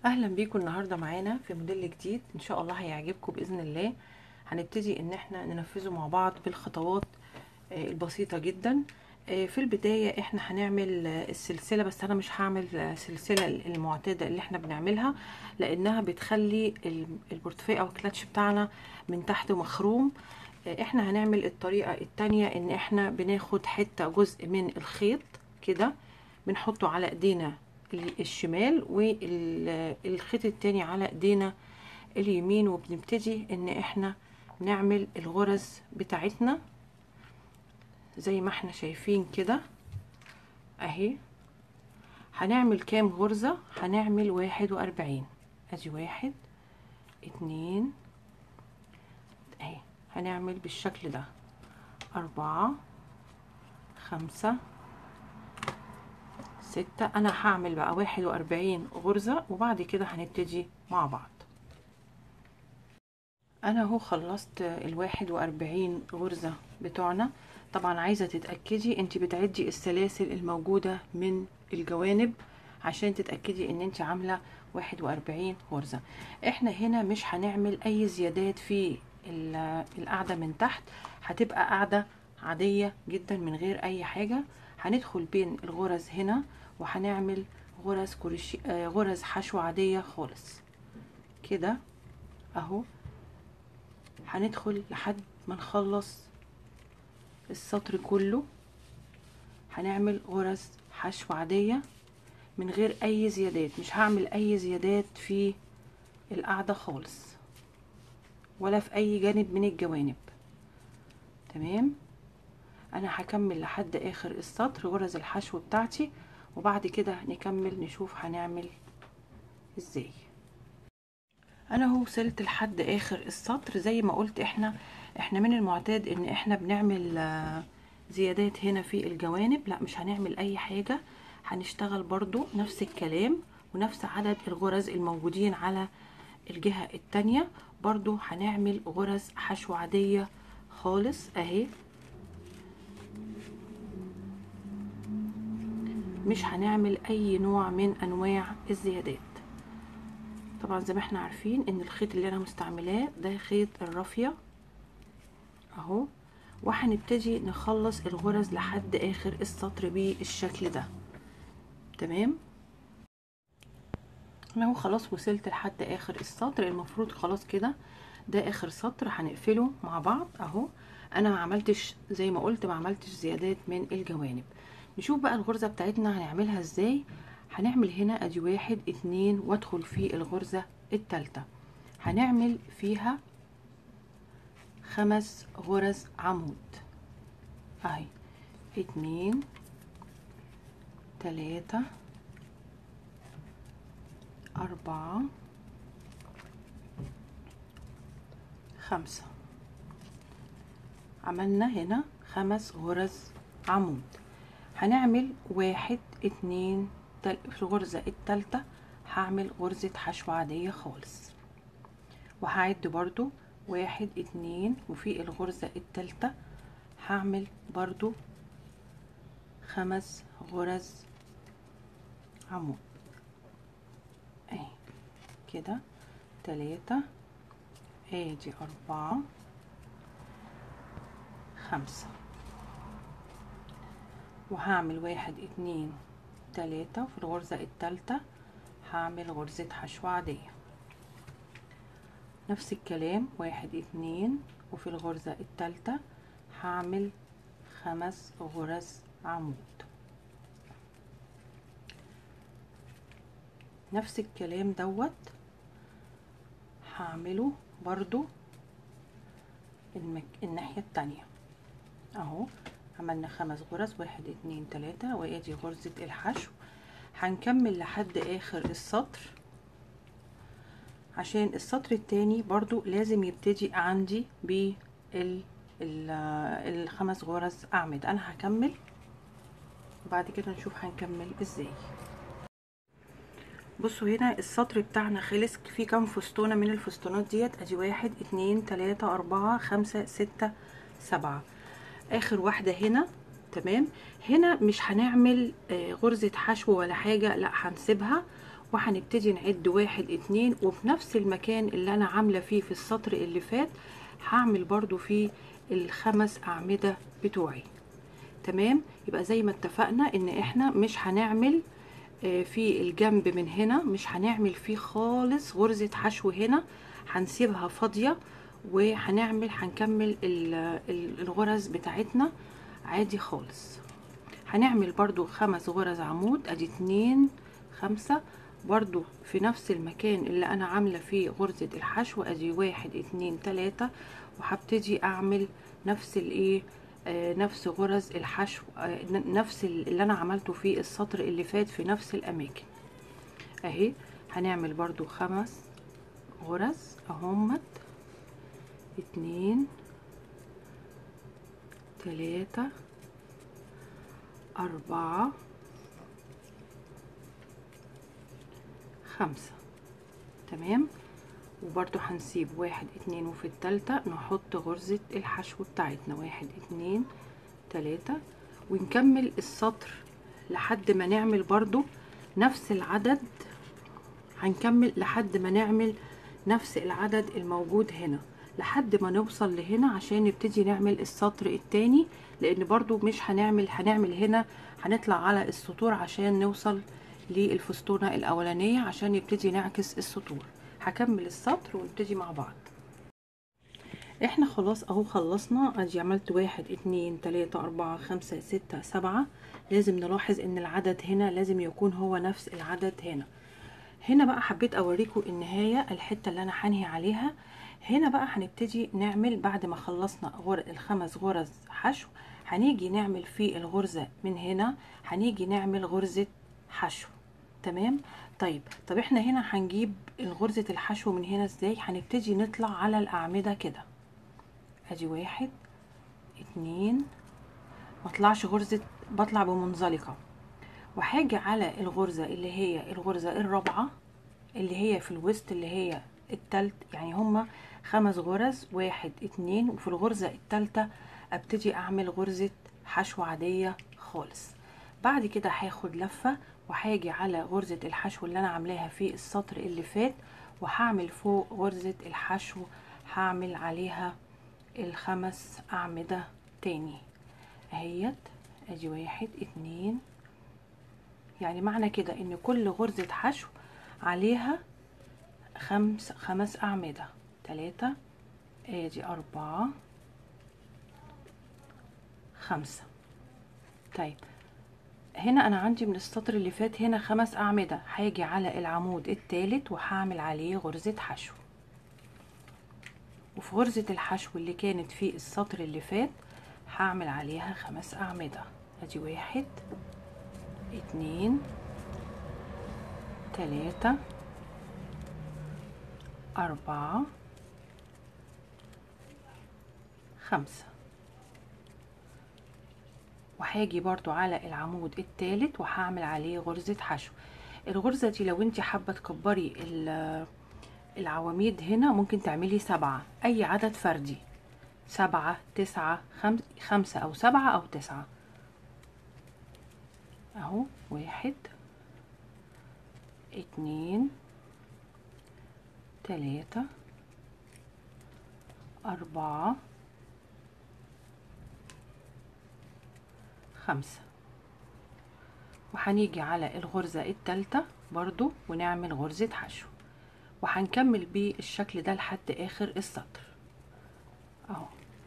اهلا بيكم النهارده معانا في موديل جديد ان شاء الله هيعجبكم باذن الله هنبتدي ان احنا ننفذه مع بعض بالخطوات آه، البسيطه جدا آه، في البدايه احنا هنعمل آه، السلسله بس انا مش هعمل آه، السلسله المعتاده اللي احنا بنعملها لانها بتخلي ال- البورتفيه او الكلاتش بتاعنا من تحت مخروم آه، احنا هنعمل الطريقه التانية ان احنا بناخد حته جزء من الخيط كده بنحطه على ايدينا الشمال والخيط التاني على ايدينا اليمين وبنبتدي ان احنا نعمل الغرز بتاعتنا زي ما احنا شايفين كده اهي هنعمل كام غرزة هنعمل واحد واربعين ادي واحد اتنين اهي هنعمل بالشكل ده اربعة خمسة ستة انا هعمل بقى واحد واربعين غرزة وبعد كده هنبتدي مع بعض انا اهو خلصت الواحد واربعين غرزة بتوعنا طبعا عايزة تتأكدي انت بتعدي السلاسل الموجودة من الجوانب عشان تتأكدي ان انت عاملة واحد واربعين غرزة احنا هنا مش هنعمل اي زيادات في القاعدة من تحت هتبقى قاعدة عادية جدا من غير اي حاجة هندخل بين الغرز هنا وهنعمل غرز كروشيه آه غرز حشو عادية خالص كده اهو هندخل لحد ما نخلص السطر كله هنعمل غرز حشو عادية من غير اي زيادات مش هعمل اي زيادات في القاعدة خالص ولا في اي جانب من الجوانب تمام انا هكمل لحد اخر السطر غرز الحشو بتاعتي وبعد كده نكمل نشوف هنعمل ازاي انا هو وصلت لحد اخر السطر زي ما قلت احنا احنا من المعتاد ان احنا بنعمل زيادات هنا في الجوانب لا مش هنعمل اي حاجة هنشتغل برضو نفس الكلام ونفس عدد الغرز الموجودين على الجهة التانية برضو هنعمل غرز حشو عادية خالص اهي مش هنعمل اي نوع من انواع الزيادات طبعا زي ما احنا عارفين ان الخيط اللي انا مستعملاه ده خيط الرافية اهو وهنبتدي نخلص الغرز لحد اخر السطر بالشكل ده تمام انا اهو خلاص وصلت لحد اخر السطر المفروض خلاص كده ده اخر سطر هنقفله مع بعض اهو انا ما عملتش زي ما قلت ما عملتش زيادات من الجوانب نشوف بقى الغرزة بتاعتنا هنعملها ازاي هنعمل هنا ادي واحد اتنين وادخل في الغرزة التالتة هنعمل فيها خمس غرز عمود اهي اتنين تلاتة اربعة خمسة عملنا هنا خمس غرز عمود هنعمل واحد اتنين تل... في الغرزة التالتة هعمل غرزة حشو عادية خالص وهعد برضو واحد اتنين وفي الغرزة التالتة هعمل برضو خمس غرز عمود اهي كده تلاتة ادي اربعة خمسة وهعمل واحد اتنين تلاتة وفي الغرزة التالتة هعمل غرزة حشو عادية نفس الكلام واحد اتنين وفي الغرزة التالتة هعمل خمس غرز عمود نفس الكلام دوت هعمله برضو المك... الناحية التانية اهو عملنا خمس غرز واحد اتنين تلاتة وادي غرزة الحشو هنكمل لحد اخر السطر عشان السطر التاني برضو لازم يبتدي عندي بال الخمس غرز اعمد انا هكمل وبعد كده نشوف هنكمل ازاي بصوا هنا السطر بتاعنا خلص في كام فستونة من الفستونات ديت ادي واحد اتنين تلاتة اربعة خمسة ستة سبعة اخر واحده هنا تمام هنا مش هنعمل غرزه حشو ولا حاجه لا هنسيبها وهنبتدي نعد واحد اتنين وفي نفس المكان اللي انا عاملة فيه في السطر اللي فات هعمل برضو فيه الخمس اعمدة بتوعي تمام يبقى زي ما اتفقنا ان احنا مش هنعمل في الجنب من هنا مش هنعمل فيه خالص غرزة حشو هنا هنسيبها فاضية وهنعمل هنكمل الغرز بتاعتنا عادي خالص هنعمل برضو خمس غرز عمود ادي اتنين خمسة برضو في نفس المكان اللي انا عاملة فيه غرزة الحشو ادي واحد اتنين تلاتة وهبتدي اعمل نفس الايه آه نفس غرز الحشو آه نفس اللي انا عملته في السطر اللي فات في نفس الاماكن اهي هنعمل برضو خمس غرز اهمت اتنين تلاتة أربعة خمسة تمام وبرضو هنسيب واحد اتنين وفي التالتة نحط غرزة الحشو بتاعتنا واحد اتنين تلاتة ونكمل السطر لحد ما نعمل برضو نفس العدد هنكمل لحد ما نعمل نفس العدد الموجود هنا لحد ما نوصل لهنا عشان نبتدي نعمل السطر التاني لان برضو مش هنعمل هنعمل هنا هنطلع على السطور عشان نوصل للفستونة الاولانية عشان نبتدي نعكس السطور هكمل السطر ونبتدي مع بعض احنا خلاص اهو خلصنا ادي عملت واحد اتنين تلاتة اربعة خمسة ستة سبعة لازم نلاحظ ان العدد هنا لازم يكون هو نفس العدد هنا هنا بقى حبيت اوريكم النهاية الحتة اللي انا هنهي عليها هنا بقى هنبتدي نعمل بعد ما خلصنا غر... الخمس غرز حشو هنيجي نعمل في الغرزة من هنا هنيجي نعمل غرزة حشو تمام طيب طب احنا هنا هنجيب الغرزة الحشو من هنا ازاي هنبتدي نطلع على الاعمدة كده ادي واحد اتنين مطلعش غرزة بطلع بمنزلقة وهاجي على الغرزة اللي هي الغرزة الرابعة اللي هي في الوسط اللي هي التالت يعني هما خمس غرز واحد اتنين وفي الغرزة التالتة ابتدي اعمل غرزة حشو عادية خالص بعد كده هاخد لفة وهاجي على غرزة الحشو اللي انا عاملاها في السطر اللي فات وهعمل فوق غرزة الحشو هعمل عليها الخمس اعمدة تاني اهيت ادي واحد اتنين يعني معنى كده ان كل غرزة حشو عليها خمس خمس اعمدة تلاتة ادي اربعة خمسة طيب هنا انا عندي من السطر اللي فات هنا خمس اعمدة هاجي على العمود التالت وهعمل عليه غرزة حشو وفي غرزة الحشو اللي كانت في السطر اللي فات هعمل عليها خمس اعمدة ادي واحد اتنين تلاتة أربعة خمسة وهاجي برضو على العمود التالت وهعمل عليه غرزة حشو الغرزة دي لو انت حابة تكبري العواميد هنا ممكن تعملي سبعة اي عدد فردي سبعة تسعة خمس خمسة او سبعة او تسعة اهو واحد اتنين تلاتة أربعة خمسة وهنيجي على الغرزة التالتة برضو ونعمل غرزة حشو وهنكمل بالشكل ده لحد آخر السطر اهو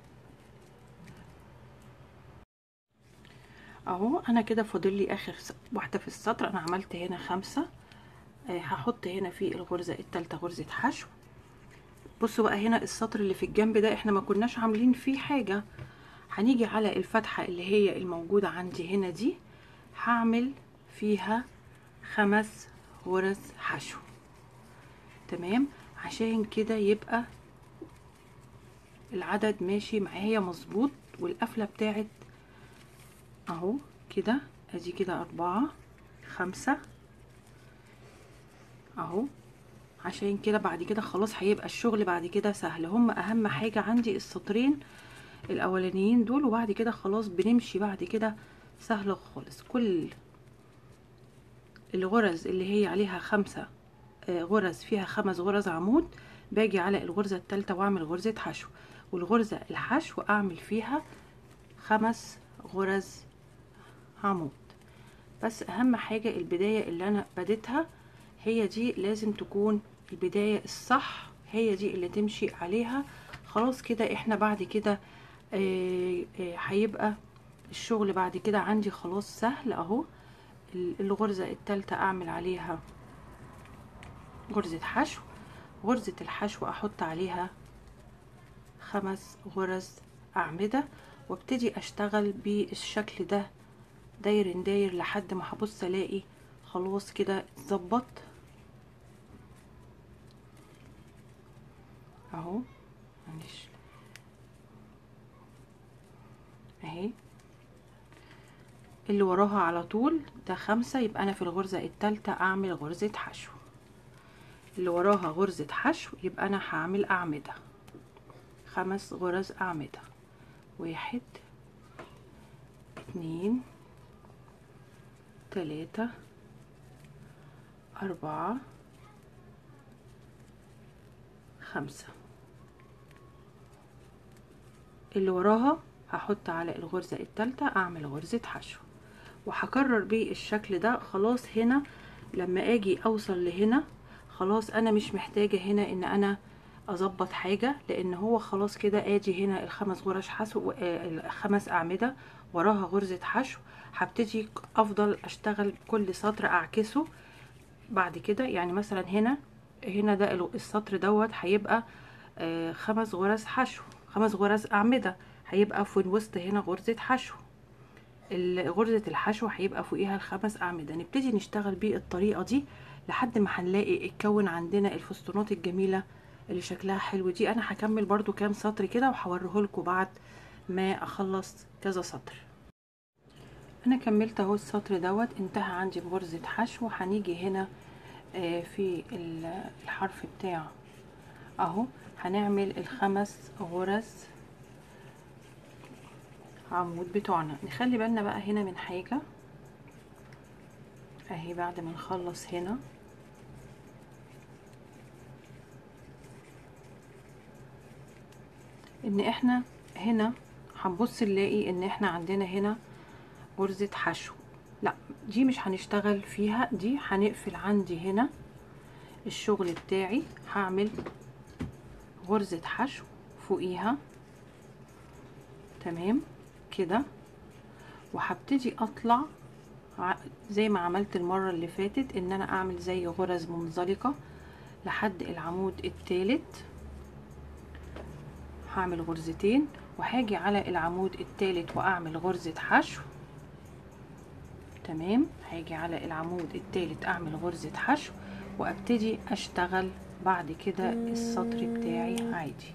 اهو انا كده فاضل لي اخر واحده في السطر انا عملت هنا خمسة آه هحط هنا في الغرزه الثالثه غرزه حشو بصوا بقى هنا السطر اللي في الجنب ده احنا ما كناش عاملين فيه حاجه هنيجي على الفتحه اللي هي الموجوده عندي هنا دي هعمل فيها خمس غرز حشو تمام عشان كده يبقى العدد ماشي معايا مظبوط والقفله بتاعت اهو كده ادي كده اربعة خمسة اهو عشان كده بعد كده خلاص هيبقى الشغل بعد كده سهل هم اهم حاجة عندي السطرين الاولانيين دول وبعد كده خلاص بنمشي بعد كده سهل خالص كل الغرز اللي هي عليها خمسة آه، غرز فيها خمس غرز عمود باجي على الغرزة التالتة واعمل غرزة حشو والغرزة الحشو اعمل فيها خمس غرز عمود بس اهم حاجة البداية اللي انا بديتها هي دي لازم تكون البداية الصح هي دي اللي تمشي عليها خلاص كده احنا بعد كده آه، آه، هيبقى الشغل بعد كده عندي خلاص سهل اهو ال- الغرزة التالتة اعمل عليها غرزة حشو غرزة الحشو احط عليها خمس غرز اعمدة وابتدي اشتغل بالشكل ده داير داير لحد ما هبص الاقي خلاص كده اتظبط اهو معلش اهي اللي وراها على طول ده خمسة يبقى انا في الغرزة التالتة اعمل غرزة حشو اللي وراها غرزة حشو يبقى انا هعمل اعمدة خمس غرز اعمدة واحد اتنين تلاتة أربعة خمسة اللي وراها هحط على الغرزة التالتة أعمل غرزة حشو وهكرر بالشكل ده خلاص هنا لما أجي أوصل لهنا خلاص أنا مش محتاجة هنا إن أنا أظبط حاجة لأن هو خلاص كده أدي هنا الخمس غرز حشو آه، الخمس أعمدة وراها غرزة حشو هبتدي أفضل أشتغل كل سطر أعكسه بعد كده يعني مثلا هنا هنا ده ال- السطر دوت هيبقى آه، خمس غرز حشو خمس غرز أعمدة هيبقى في الوسط هنا غرزة حشو ال- غرزة الحشو هيبقى فوقيها الخمس أعمدة نبتدي نشتغل بالطريقة دي لحد ما هنلاقي اتكون عندنا الفستونات الجميلة اللي شكلها حلو دي أنا هكمل برضو كام سطر كده وهوريهولكوا بعد ما أخلص كذا سطر انا كملت اهو السطر دوت انتهى عندي بغرزة حشو هنيجي هنا آه، في ال- الحرف بتاع اهو هنعمل الخمس غرز عمود بتوعنا نخلي بالنا بقى هنا من حاجة اهي بعد ما نخلص هنا ان احنا هنا هنبص نلاقي ان احنا عندنا هنا غرزة حشو لا دي مش هنشتغل فيها دي هنقفل عندي هنا الشغل بتاعي هعمل غرزة حشو فوقيها تمام كده وهبتدي اطلع ع- زي ما عملت المرة اللي فاتت ان انا اعمل زي غرز منزلقة لحد العمود التالت هعمل غرزتين وهاجي على العمود التالت واعمل غرزة حشو تمام هاجي على العمود التالت اعمل غرزة حشو وابتدي اشتغل بعد كده السطر بتاعي عادي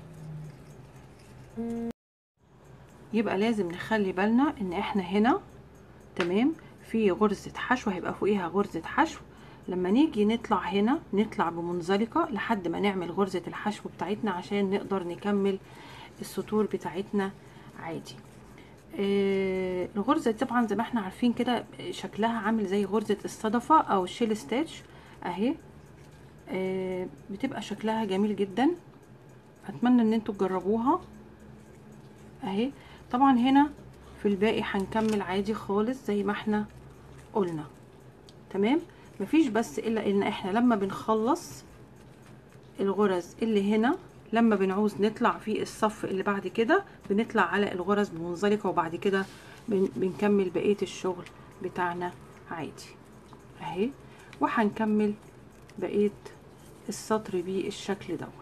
يبقى لازم نخلي بالنا ان احنا هنا تمام في غرزة حشو هيبقى فوقيها غرزة حشو لما نيجي نطلع هنا نطلع بمنزلقة لحد ما نعمل غرزة الحشو بتاعتنا عشان نقدر نكمل السطور بتاعتنا عادي آه الغرزة طبعا زي ما احنا عارفين كده شكلها عامل زي غرزة الصدفة او الشيل ستاتش اهي آه بتبقى شكلها جميل جدا اتمنى ان انتوا تجربوها اهي طبعا هنا في الباقي هنكمل عادي خالص زي ما احنا قلنا تمام مفيش بس الا ان احنا لما بنخلص الغرز اللي هنا لما بنعوز نطلع في الصف اللي بعد كده بنطلع على الغرز بمنزلقة وبعد كده بن بنكمل بقية الشغل بتاعنا عادي اهي وهنكمل بقية السطر بالشكل دوت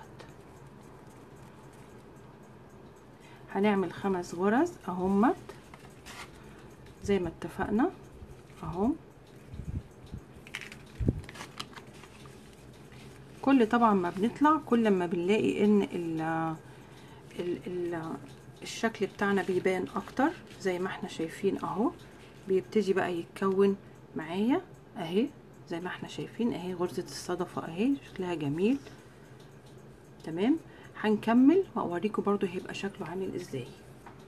هنعمل خمس غرز اهمت زي ما اتفقنا اهو كل طبعا ما بنطلع كل ما بنلاقي ان ال ال ال الشكل بتاعنا بيبان اكتر زي ما احنا شايفين اهو بيبتدي بقى يتكون معايا اهي زي ما احنا شايفين اهي غرزة الصدفة اهي شكلها جميل تمام هنكمل واوريكم برضو هيبقى شكله عامل ازاي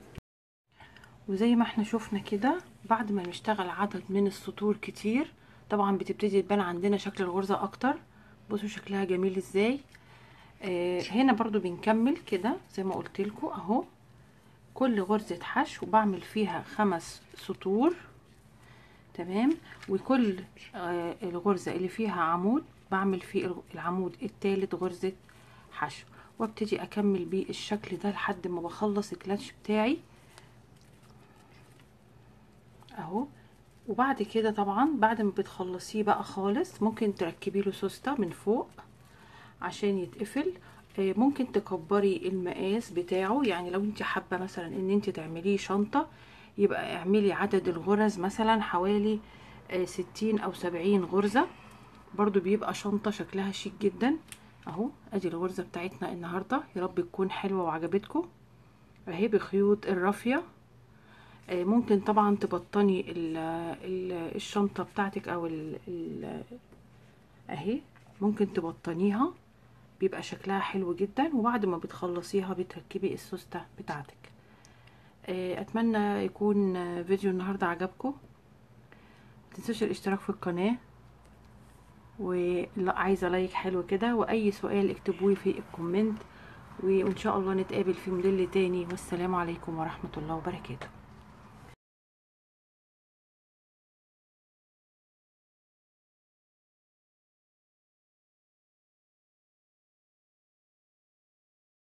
وزي ما احنا شفنا كده بعد ما نشتغل عدد من السطور كتير طبعا بتبتدي تبان عندنا شكل الغرزة اكتر بصوا شكلها جميل ازاي آه هنا برضو بنكمل كده زي ما قلت لكم اهو كل غرزة حشو بعمل فيها خمس سطور تمام وكل آه الغرزة اللي فيها عمود بعمل فيه العمود التالت غرزة حشو وابتدي اكمل بيه الشكل ده لحد ما بخلص الكلاتش بتاعي اهو وبعد كده طبعا بعد ما بتخلصيه بقى خالص ممكن تركبي له سوسته من فوق عشان يتقفل ممكن تكبري المقاس بتاعه يعني لو انت حابه مثلا ان انت تعمليه شنطه يبقى اعملي عدد الغرز مثلا حوالي ستين او سبعين غرزه برضو بيبقى شنطه شكلها شيك جدا اهو ادي الغرزه بتاعتنا النهارده يا رب تكون حلوه وعجبتكم اهي بخيوط الرافيه ممكن طبعا تبطني ال ال الشنطه بتاعتك او ال ال اهي ممكن تبطنيها بيبقى شكلها حلو جدا وبعد ما بتخلصيها بتركبي السوسته بتاعتك اتمنى يكون فيديو النهارده عجبكم متنسوش الاشتراك في القناه وعايزه لايك حلو كده واي سؤال اكتبوه في الكومنت وان شاء الله نتقابل في موديل تاني والسلام عليكم ورحمه الله وبركاته